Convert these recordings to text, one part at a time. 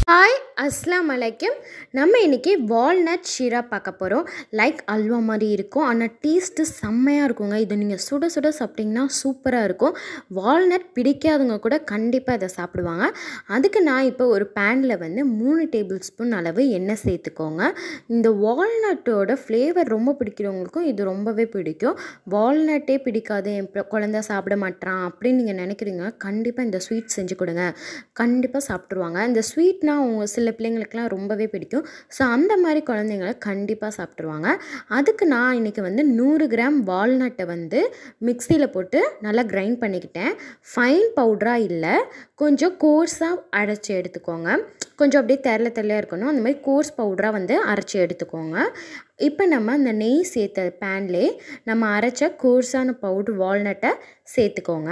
hi அஸ்லாம் வலைக்கும் நம்ம இன்றைக்கி வால்நட் ஷீரா பார்க்க போகிறோம் லைக் அல்வா மாதிரி இருக்கும் ஆனால் டேஸ்ட்டு செம்மையாக இருக்குங்க இது நீங்கள் சுட சுட சாப்பிட்டிங்கன்னா சூப்பராக இருக்கும் வால்நட் பிடிக்காதவங்க கூட கண்டிப்பாக இதை சாப்பிடுவாங்க அதுக்கு நான் இப்போ ஒரு பேனில் வந்து மூணு டேபிள் ஸ்பூன் அளவு எண்ணெய் சேர்த்துக்கோங்க இந்த வால்நட்டோட ஃப்ளேவர் ரொம்ப பிடிக்கிறவங்களுக்கும் இது ரொம்பவே பிடிக்கும் வால்நட்டே பிடிக்காது என் ப- குழந்தை சாப்பிட மாட்டான் அப்படின்னு நீங்கள் நினைக்கிறீங்க கண்டிப்பாக இந்த ஸ்வீட் செஞ்சு கொடுங்க கண்டிப்பாக சாப்பிட்ருவாங்க இந்த ஸ்வீட்னா அவங்க சில பிள்ளைங்களுக்குலாம் ரொம்பவே பிடிக்கும் ஸோ அந்த மாதிரி குழந்தைங்கள கண்டிப்பாக சாப்பிட்ருவாங்க அதுக்கு நான் இன்றைக்கி வந்து நூறு கிராம் வால்நட்டை வந்து மிக்சியில் போட்டு நல்லா கிரைண்ட் பண்ணிக்கிட்டேன் ஃபைன் பவுடராக இல்லை கொஞ்சம் கோர்ஸாக அரைச்சி எடுத்துக்கோங்க கொஞ்சம் அப்படியே தெரல தெரலையாக இருக்கணும் அந்த மாதிரி கோர்ஸ் பவுடராக வந்து அரைச்சி எடுத்துக்கோங்க இப்போ நம்ம அந்த நெய் சேர்த்த பேன்லே நம்ம அரைச்ச கோர்ஸான பவுடர் வால்நட்டை சேர்த்துக்கோங்க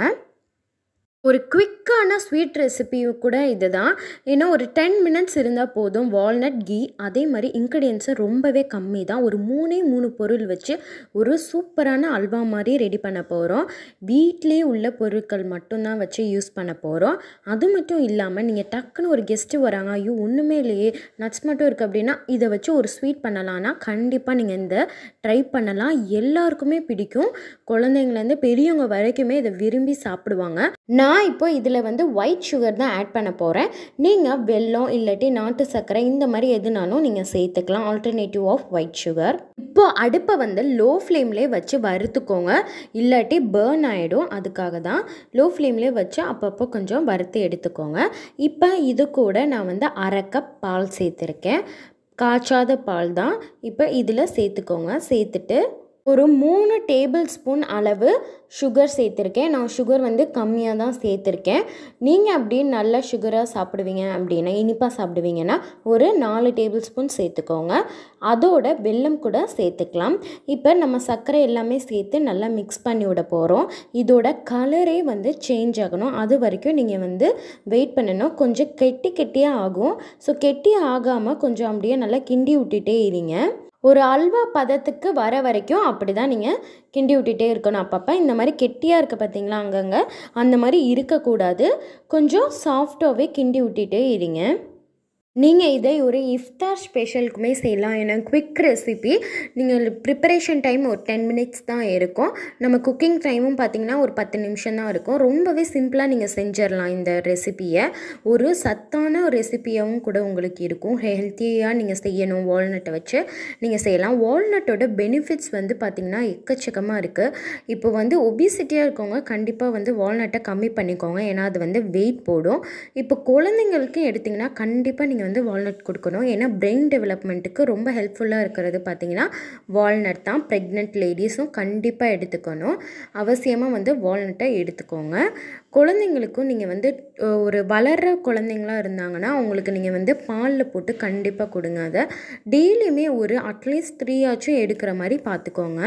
ஒரு குவிக்கான ஸ்வீட் ரெசிபி கூட இதுதான் ஏன்னா ஒரு டென் மினிட்ஸ் இருந்தால் போதும் வால்நட் கீ அதே மாதிரி இன்க்ரீடியன்ஸு ரொம்பவே கம்மி தான் ஒரு மூணே மூணு பொருள் வச்சு ஒரு சூப்பரான அல்வா மாதிரி ரெடி பண்ண போகிறோம் வீட்டிலே உள்ள பொருட்கள் மட்டும்தான் வச்சு யூஸ் பண்ண போகிறோம் அது மட்டும் இல்லாமல் நீங்கள் டக்குன்னு ஒரு கெஸ்ட்டு வராங்க ஐயோ ஒன்றுமே இல்லையே நட்ஸ் மட்டும் இருக்குது அப்படின்னா இதை வச்சு ஒரு ஸ்வீட் பண்ணலான்னா கண்டிப்பாக நீங்கள் இந்த ட்ரை பண்ணலாம் எல்லாருக்குமே பிடிக்கும் குழந்தைங்கலேருந்து பெரியவங்க வரைக்குமே இதை விரும்பி சாப்பிடுவாங்க நான் இப்போ இதில் வந்து ஒயிட் சுகர் தான் ஆட் பண்ண போகிறேன் நீங்கள் வெல்லம் இல்லாட்டி நாட்டு சர்க்கரை இந்த மாதிரி எதுனாலும் நீங்கள் சேர்த்துக்கலாம் ஆல்டர்னேட்டிவ் ஆஃப் ஒயிட் சுகர் இப்போ அடுப்பை வந்து லோ ஃப்ளேம்லேயே வச்சு வறுத்துக்கோங்க இல்லாட்டி பேர்ன் ஆகிடும் அதுக்காக தான் லோ ஃப்ளேம்லேயே வச்சு அப்பப்போ கொஞ்சம் வறுத்து எடுத்துக்கோங்க இப்போ இது கூட நான் வந்து அரை கப் பால் சேர்த்துருக்கேன் காய்ச்சாத பால் தான் இப்போ இதில் சேர்த்துக்கோங்க சேர்த்துட்டு ஒரு மூணு டேபிள் ஸ்பூன் அளவு சுகர் சேர்த்துருக்கேன் நான் சுகர் வந்து கம்மியாக தான் சேர்த்துருக்கேன் நீங்கள் அப்படி நல்ல சுகராக சாப்பிடுவீங்க அப்படின்னா இனிப்பாக சாப்பிடுவீங்கன்னா ஒரு நாலு டேபிள் ஸ்பூன் சேர்த்துக்கோங்க அதோட வெல்லம் கூட சேர்த்துக்கலாம் இப்போ நம்ம சர்க்கரை எல்லாமே சேர்த்து நல்லா மிக்ஸ் பண்ணி விட போகிறோம் இதோட கலரே வந்து சேஞ்ச் ஆகணும் அது வரைக்கும் நீங்கள் வந்து வெயிட் பண்ணணும் கொஞ்சம் கெட்டி கெட்டியாக ஆகும் ஸோ கெட்டி ஆகாமல் கொஞ்சம் அப்படியே நல்லா கிண்டி விட்டுட்டே இருங்க ஒரு அல்வா பதத்துக்கு வர வரைக்கும் அப்படி தான் நீங்கள் கிண்டி விட்டுட்டே இருக்கணும் அப்பப்போ இந்த மாதிரி கெட்டியாக இருக்க பார்த்தீங்களா அங்கங்கே அந்த மாதிரி இருக்கக்கூடாது கொஞ்சம் சாஃப்டாகவே கிண்டி விட்டுட்டே இருங்க நீங்கள் இதை ஒரு இஃப்தார் ஸ்பெஷலுக்குமே செய்யலாம் ஏன்னா குவிக் ரெசிபி நீங்கள் ப்ரிப்பரேஷன் டைம் ஒரு டென் மினிட்ஸ் தான் இருக்கும் நம்ம குக்கிங் டைமும் பார்த்தீங்கன்னா ஒரு பத்து நிமிஷம் தான் இருக்கும் ரொம்பவே சிம்பிளாக நீங்கள் செஞ்சிடலாம் இந்த ரெசிபியை ஒரு சத்தான ரெசிபியாகவும் கூட உங்களுக்கு இருக்கும் ஹெல்த்தியாக நீங்கள் செய்யணும் வால்நட்டை வச்சு நீங்கள் செய்யலாம் வால்நட்டோட பெனிஃபிட்ஸ் வந்து பார்த்திங்கன்னா எக்கச்சக்கமாக இருக்குது இப்போ வந்து ஒபிசிட்டியாக இருக்கவங்க கண்டிப்பாக வந்து வால்நட்டை கம்மி பண்ணிக்கோங்க ஏன்னா அது வந்து வெயிட் போடும் இப்போ குழந்தைங்களுக்கு எடுத்திங்கன்னா கண்டிப்பாக நீங்கள் வந்து வால்நட் கொடுக்கணும் ஏன்னா பிரெயின் டெவலப்மெண்ட்டுக்கு ரொம்ப ஹெல்ப்ஃபுல்லாக இருக்கிறது பார்த்தீங்கன்னா வால்நட் தான் ப்ரெக்னென்ட் லேடிஸும் கண்டிப்பாக எடுத்துக்கணும் அவசியமாக வந்து வால்நட்டை எடுத்துக்கோங்க குழந்தைங்களுக்கும் நீங்கள் வந்து அஹ், ஒரு வளர்கிற குழந்தைங்களா இருந்தாங்கன்னா அவங்களுக்கு நீங்கள் வந்து பாலில் போட்டு கண்டிப்பாக கொடுங்க அதை டெய்லியுமே ஒரு அட்லீஸ்ட் த்ரீ ஆச்சும் எடுக்கிற மாதிரி பார்த்துக்கோங்க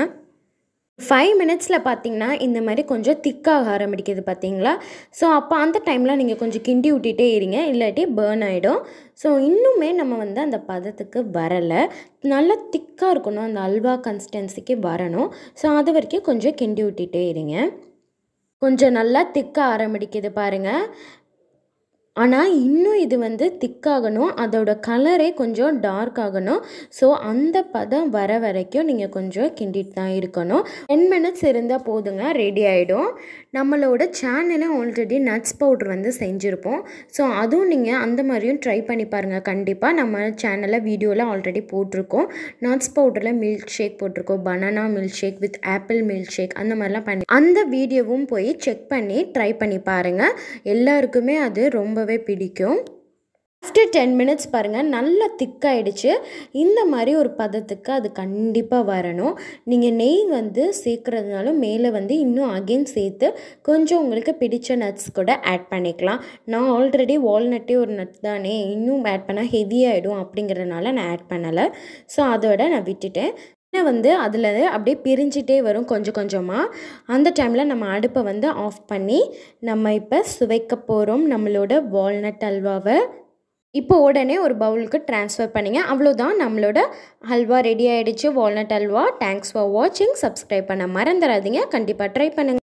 ஃபைவ் மினிட்ஸில் பார்த்தீங்கன்னா இந்த மாதிரி கொஞ்சம் திக்காக ஆரம்பிக்குது பார்த்தீங்களா ஸோ அப்போ அந்த டைமில் நீங்கள் கொஞ்சம் கிண்டி விட்டுட்டே இருங்க இல்லாட்டி பேர்ன் ஆகிடும் ஸோ இன்னுமே நம்ம வந்து அந்த பதத்துக்கு வரலை நல்லா திக்காக இருக்கணும் அந்த அல்வா கன்சிஸ்டன்சிக்கு வரணும் ஸோ அது வரைக்கும் கொஞ்சம் கிண்டி விட்டுட்டே இருங்க கொஞ்சம் நல்லா திக்க ஆரம்பிக்குது பாருங்கள் ஆனால் இன்னும் இது வந்து திக்காகணும் அதோட கலரே கொஞ்சம் டார்க் ஆகணும் ஸோ அந்த பதம் வர வரைக்கும் நீங்கள் கொஞ்சம் கிண்டிட்டு தான் இருக்கணும் டென் மினிட்ஸ் இருந்தால் போதுங்க ரெடி ஆகிடும் நம்மளோட சேனலில் ஆல்ரெடி நட்ஸ் பவுடர் வந்து செஞ்சுருப்போம் ஸோ அதுவும் நீங்கள் அந்த மாதிரியும் ட்ரை பண்ணி பாருங்கள் கண்டிப்பாக நம்ம சேனலில் வீடியோவில் ஆல்ரெடி போட்டிருக்கோம் நட்ஸ் பவுடரில் மில்க் ஷேக் போட்டிருக்கோம் banana milk shake with apple milk shake அந்த மாதிரிலாம் பண்ணி அந்த வீடியோவும் போய் செக் பண்ணி ட்ரை பண்ணி பாருங்கள் எல்லாருக்குமே அது ரொம்பவே பிடிக்கும் ஆஃப்டர் டென் மினிட்ஸ் பாருங்கள் நல்லா திக்காயிடுச்சு இந்த மாதிரி ஒரு பதத்துக்கு அது கண்டிப்பாக வரணும் நீங்கள் நெய் வந்து சேர்க்குறதுனால மேலே வந்து இன்னும் அகைன் சேர்த்து கொஞ்சம் உங்களுக்கு பிடிச்ச நட்ஸ் கூட ஆட் பண்ணிக்கலாம் நான் ஆல்ரெடி வால்நட்டே ஒரு நட் தானே இன்னும் ஆட் பண்ணால் ஹெவியாகிடும் அப்படிங்கிறதுனால நான் ஆட் பண்ணலை ஸோ அதோட நான் விட்டுட்டேன் எண்ணெய் வந்து அதில் அப்படியே பிரிஞ்சிட்டே வரும் கொஞ்சம் கொஞ்சமாக அந்த டைமில் நம்ம அடுப்பை வந்து ஆஃப் பண்ணி நம்ம இப்போ சுவைக்க போகிறோம் நம்மளோட வால்நட் அல்வாவை இப்போ உடனே ஒரு பவுலுக்கு ட்ரான்ஸ்ஃபர் பண்ணிங்க அவ்வளோதான் நம்மளோட ஹல்வா ரெடி ஆகிடுச்சு வால்நட் அல்வா தேங்க்ஸ் ஃபார் வாட்சிங் சப்ஸ்கிரைப் பண்ண மறந்துடாதீங்க கண்டிப்பாக ட்ரை பண்ணுங்கள்